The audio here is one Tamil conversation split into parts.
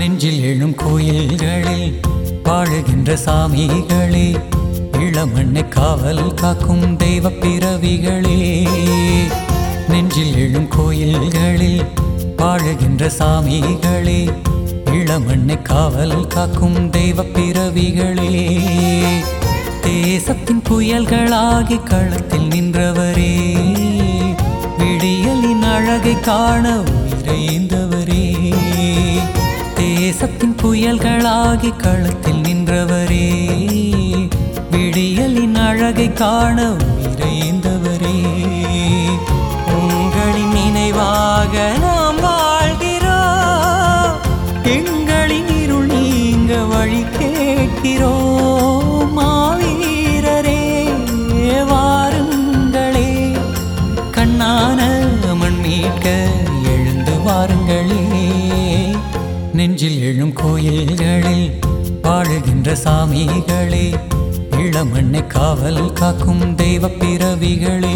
நெஞ்சில் எழும் கோயில்களில் வாழுகின்ற சாமிகளே இளமண்ணை காவல் காக்கும் தெய்வ பிறவிகளே நெஞ்சில் எழும் கோயில்களில் வாழுகின்ற சாமிகளே இளமண்ணை காவல் காக்கும் தெய்வ பிறவிகளே தேசத்தின் புயல்களாகி களத்தில் நின்றவரே விடியலின் அழகை காண உயிரைந்தவரே தேசத்தின் புயல்களாகி களத்தில் நின்றவரே விடியலின் அழகை காண உயிரைந்தவரே உங்களின் நினைவாக நாம் வாழ்கிறோம் எங்களின் இருள் நீங்க வழி கேட்கிறோம் மாவீரரே வாருங்களே கண்ணான மண் மீட்க எழுந்து வாருங்களே நெஞ்சில் எழும் கோயில்களில் வாழுகின்ற சாமிகளே இளமண்ணை காவல் காக்கும் தெய்வ பிறவிகளே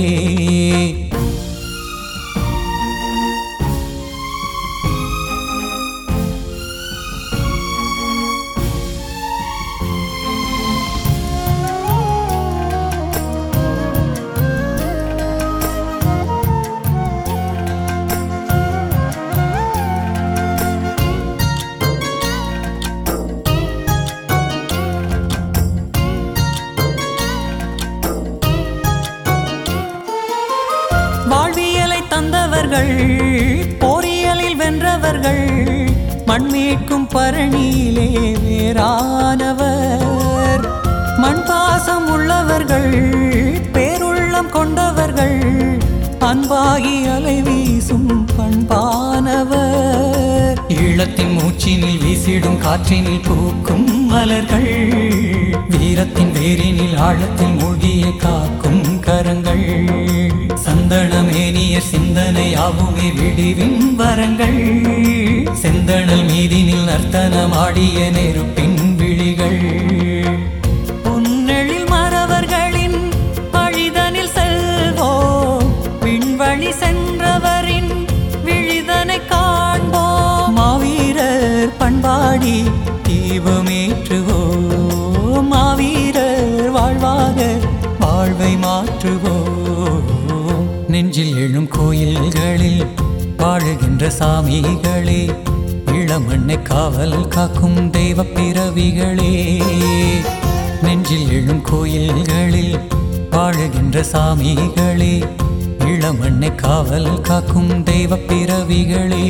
வாழ்வியலை தந்தவர்கள் போரியலில் வென்றவர்கள் மண்மீட்கும் பரணியிலே வேறானவர் மண் பாசம் உள்ளவர்கள் பேருள்ளம் கொண்டவர்கள் அன்பாகி அலை வீசும் பண்பானவர் ஈழத்தின் மூச்சினில் வீசிடும் காற்றினில் பூக்கும் மலர்கள் வீரத்தின் வேரினில் ஆழத்தில் மூழ்கிய காக்கும் கரங்கள் சந்தனமேனிய சிந்தனையாவுமே விடிவின் வரங்கள் செந்தணல் மீதினில் நர்த்தனமாடிய நெருப்பின் விழிகள் பொன்னெழில் மறவர்களின் பழிதனில் செல்வோம் விண்வழி சென்றவரின் விழிதனை காண்போம் மாவீரர் பண்பாடி தீபமேற்றுவோம் மாவீரர் வாழ்வாக வாழ்வை மாற்றுவோம் நெஞ்சில் எழும் கோயில்களில் வாழுகின்ற சாமிகளே இளமண்ணை காவல் காக்கும் தெய்வ பிறவிகளே நெஞ்சில் எழும் கோயில்களில் வாழுகின்ற சாமிகளே இளமண்ணை காவல் காக்கும் தெய்வ பிறவிகளே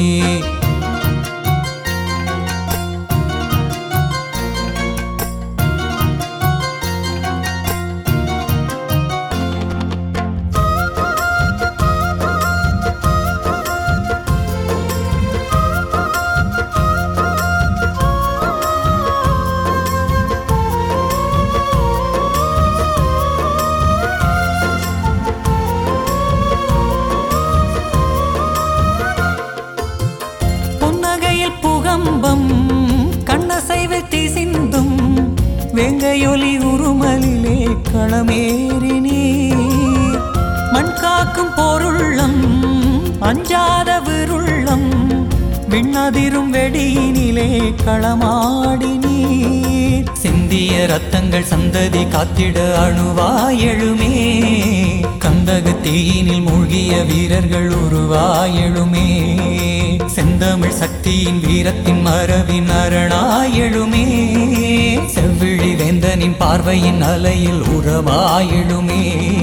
புன்னகையில் புகம்பம் கண்ணசைவில் தீசிந்தும் வெங்கையொலி உருமலிலே களமேறி நீர் மண் காக்கும் பொருள்ளம் அஞ்சாத விருள்ளம் விண்ணதிரும் வெடியினிலே களமாடி நீர் சிந்திய ரத்தங்கள் சந்ததி காத்திட அணுவாயெழுமே கந்தக தீயினில் மூழ்கிய வீரர்கள் உருவாயெழுமே செந்தமிழ் சக்தியின் வீரத்தின் மரபின் அரணாயெழுமே செவ்விழி வேந்தனின் பார்வையின் அலையில் உறவாயெழுமே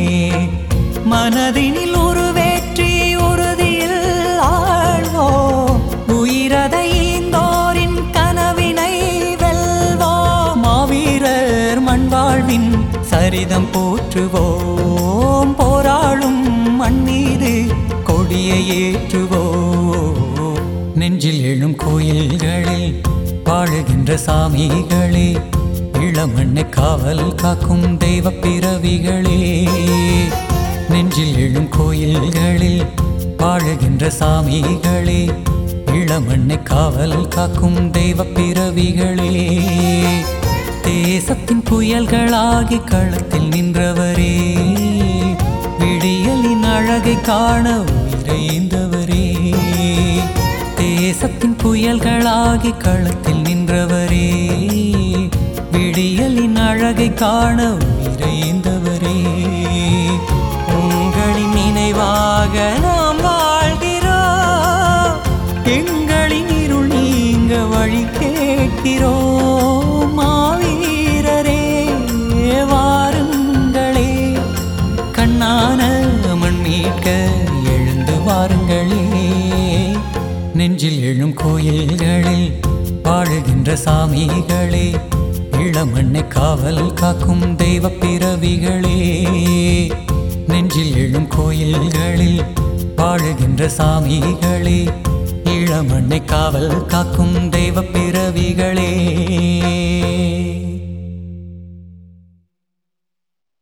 மனதினில் உருவேற்றி உறுதியில் ஆழ்வோம் உயிரதை ஈந்தோரின் கனவினை வெல்வோம் மாவீரர் மண் வாழ்வின் சரிதம் போற்றுவோம் போராளும் மண் மீது கொடியை ஏற்றுவோம் நெஞ்சில் எழும் கோயில்களில் வாழுகின்ற சாமிகளே இளமண்ணை காவல் காக்கும் தெய்வ பிறவிகளே நெஞ்சில் எழும் கோயில்களில் வாழுகின்ற சாமிகளே இளமண்ணை காவல் காக்கும் தெய்வ பிறவிகளே தேசத்தின் புயல்களாகி களத்தில் நின்றவரே விடியலின் அழகை காண உயிரைந்தவரே தேசத்தின் புயல்களாகி களத்தில் நின்றவரே விடியலின் அழகை காண உயிரைந்தவரே உங்களின் நினைவாக நாம் வாழ்கிறோம் எங்களின் இருள் நீங்க வழி கேட்கிறோம் மாவீரரே வாருங்களே கண்ணான மண் மீட்க எழுந்து வாருங்களே நெஞ்சில் எழும் கோயில்களில் வாழுகின்ற சாமிகளே இளமண்ணை காவல் காக்கும் தெய்வ பிறவிகளே நெஞ்சில் எழும் கோயில்களில் வாழுகின்ற சாமிகளே இளமண்ணை காவல் காக்கும் தெய்வ பிறவிகளே